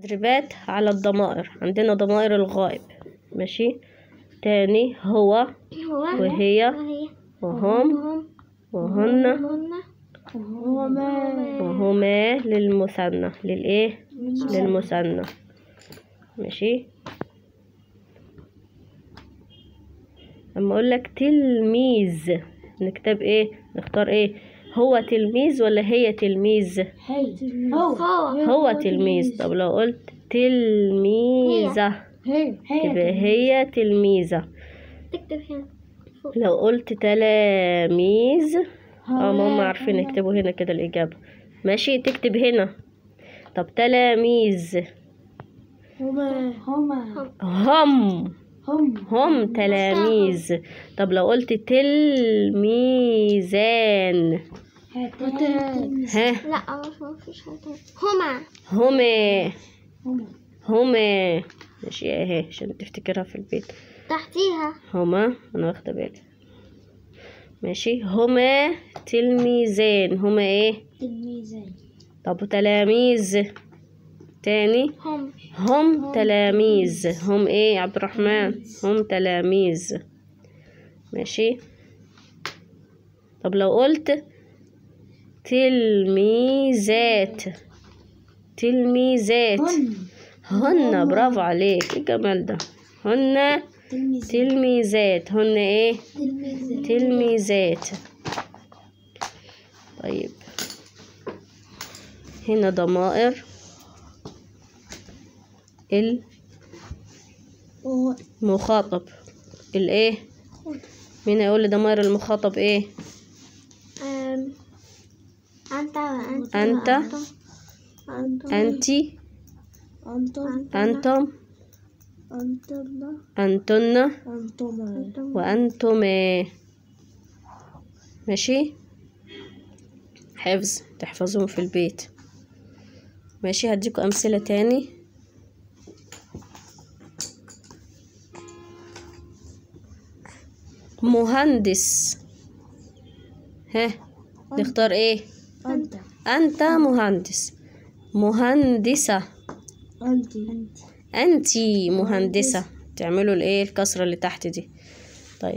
تدريبات على الضمائر عندنا ضمائر الغائب ماشي تاني هو هو وهي وهي وهم هم وهن هن هما وهما للمثنى للايه للمثنى ماشي اما اقول لك تلميذ نكتب ايه نختار ايه هو تلميذ ولا هي تلميذ هي هو هو هو تلميذ طب لو قلت تلميذة هي تبقى هي تلميذة تكتب هنا فوق لو قلت تلاميذ اه ما هم هؤلاء عارفين يكتبوا هنا كده الإجابة ماشي تكتب هنا طب تلاميذ هما هما هم هم هم تلاميذ طب لو قلت تلميذان هاتان ها لا مش ما فيش هاتان هما هما هما هما ماشي اهي عشان تفتكرها في البيت تحتيها هما انا واخده بالي ماشي هما تلميذان هما ايه تلميذين طب وتلاميذ تاني هم هم تلاميذ هم ايه يا عبد الرحمن هم تلاميذ ماشي طب لو قلت تلميذات تلميذات هن هن برافو عليك ايه الجمال ده هن تلميذين تلميذات هن ايه تلميذين تلميذات طيب هنا ضمائر المخاطب الايه مين هيقول لي ضمائر المخاطب ايه أم، أنت وأنت أنت. أنتم انتي أنتم انتم أنتم انتن أنتم وانتما ماشي حفظ تحفظوهم في البيت ماشي هديكوا امثله تاني مهندس ها نختار ايه أنت انت مهندس مهندسه أنت انتي مهندسة تعملوا الايه الكسرة اللي تحت دي طيب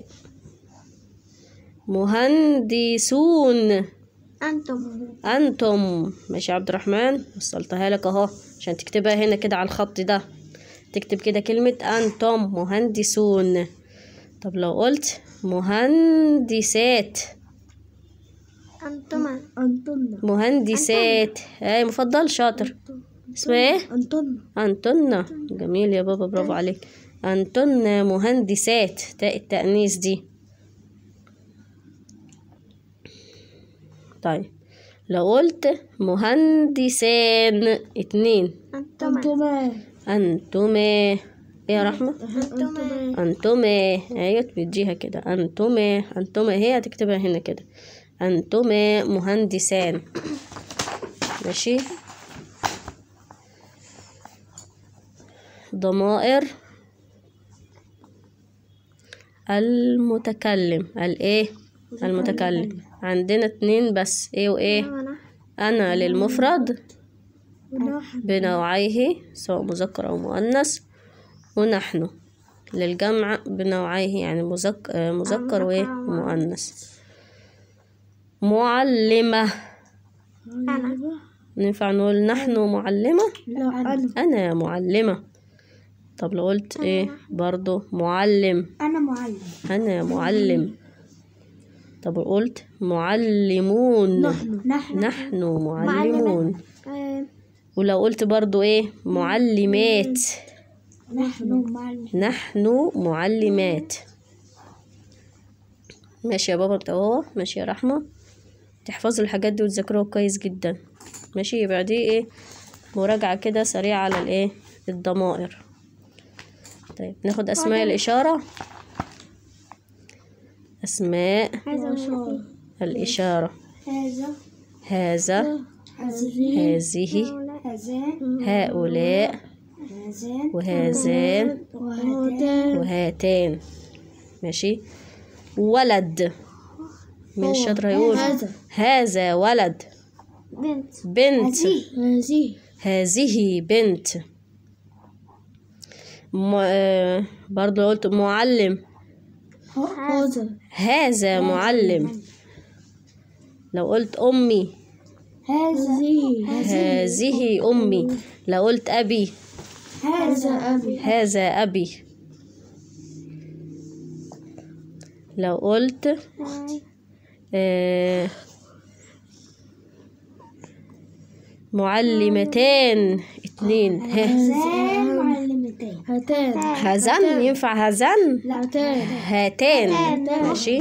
مهندسون أنتم انتم ماشي يا عبد الرحمن وصلتها لك اهو عشان تكتبها هنا كده على الخط ده تكتب كده كلمة انتم مهندسون طب لو قلت مهندسات أنتما أنتن مهندسات اي مفضل شاطر اسمها ايه أنتن أنتن جميل يا بابا برافو عليك أنتن مهندسات تاء التأنيث دي طيب لو قلت مهندسان اتنين أنتما أنتما أنتما إيه يا رحمة أنتما أنتما أيوة بتجيها كده أنتما أنتما هي هتكتبها هنا كده أنتما مهندسان ماشي ضمائر المتكلم الايه المتكلم عندنا اتنين بس ايه وايه وأنا انا للمفرد ونحن بنوعيه سواء مذكر او مؤنث ونحن للجمع بنوعيه يعني مذك... آه، مذكر ومؤنث معلمة أنا ينفع نقول نحن معلمة لا أنا أنا معلمة طب لو قلت إيه برضو معلم أنا معلم أنا معلم طب قلت معلمون نحن نحن نحن معلمون أم، ولو قلت برضو إيه معلمات نحن معلم نحن معلمات ماشي يا بابا اهو ماشي يا رحمة تحفظوا الحاجات دي وتذاكروها كويس جدا ماشي يبقى دي ايه مراجعة كده سريعة على الايه الضمائر طيب ناخد اسماء الاشارة اسماء هذا هو الاشارة هذا هذا هذه هذه هذان هؤلاء هذان وهذان وهاتان وهاتان ماشي ولد مين الشاطر هيقول هذا. هذا ولد بنت بنت هذه هذه بنت م... آه برضو لو قلت معلم هذا هذا معلم لو قلت أمي هذه هذه أمي لو قلت أبي هذا أبي هذا أبي لو قلت آه معلمتان اتنين ه هذان معلمتين هاتان هزن ينفع هزن هاتان هاتان ماشي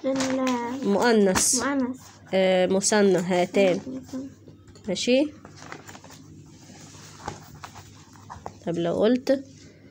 مؤنث المؤنث آه مثنى هاتان ماشي طب لو قلت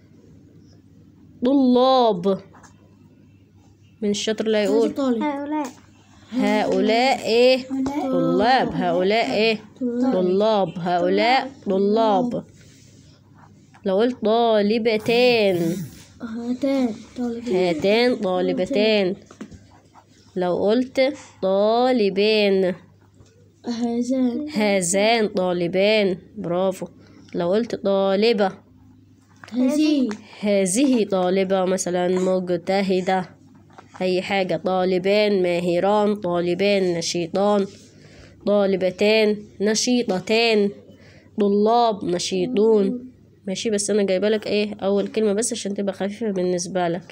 طلاب من الشطر لا يقول طالب هؤلاء هؤلاء ايه طلاب هؤلاء ايه طلاب هؤلاء طلاب لو قلت طالبتان هاتان طالب هاتان طالبتان لو قلت طالبان هذان هذان طالبان برافو لو قلت طالبة هذه هذه طالبة مثلا مجتهدة أي حاجة طالبان ماهران طالبان نشيطان طالبتان نشيطتان طلاب نشيطون ماشي بس أنا جايبة لك إيه أول كلمة بس عشان تبقى خفيفة بالنسبة لك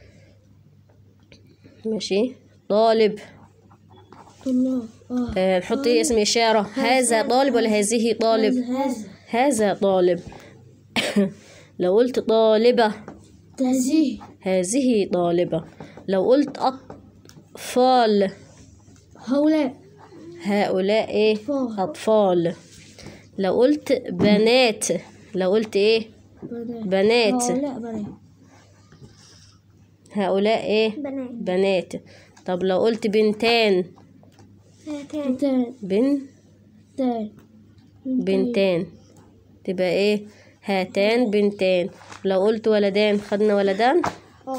ماشي طالب طلاب اه آه، نحط ايه اسم إشارة هذا طالب ولا هذه طالب هذا هذا طالب لو قلت طالبة هذه هذه طالبة لو قلت أطفال هؤلاء هؤلاء ايه أطفال. أطفال لو قلت بنات لو قلت ايه بنات بنات هؤلاء بنات هؤلاء ايه بنات بنات طب لو قلت بنتان هاتان هاتان بن تان بنتان تبقى ايه هاتان بنتان لو قلت ولدان خدنا ولدان اه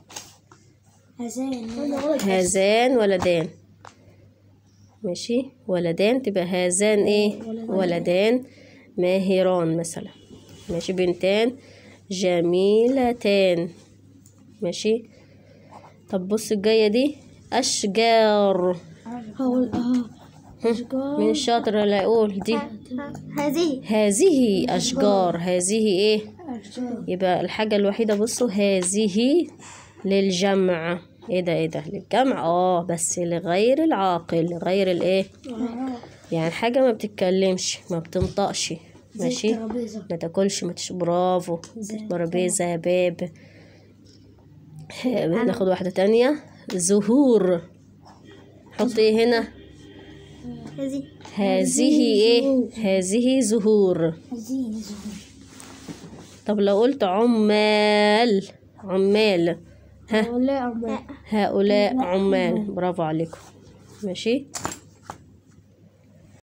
هذان هذان ولدان ماشي ولدان تبقى هذان ايه ولدان ماهران مثلا ماشي بنتان جميلتان ماشي طب بص الجاية دي أشجار هؤلاء اه أشجار من الشاطر اللي يقول دي هذه هذه أشجار هذه ايه أشجار يبقى الحاجة الوحيدة بصوا هذه للجمع ايه ده ايه ده للجمع اه بس لغير العاقل غير الايه يعني حاجة ما بتتكلمش ما بتنطقش ماشي ترابيزة ما تاكلش ما تش برافو ترابيزة باب ناخد واحدة تانية زهور حط ايه هنا هذه هذه ايه هذه زهور هذه زهور طب لو قلت عمال عمال ها هؤلاء عمال هؤلاء عمال برافو عليكم ماشي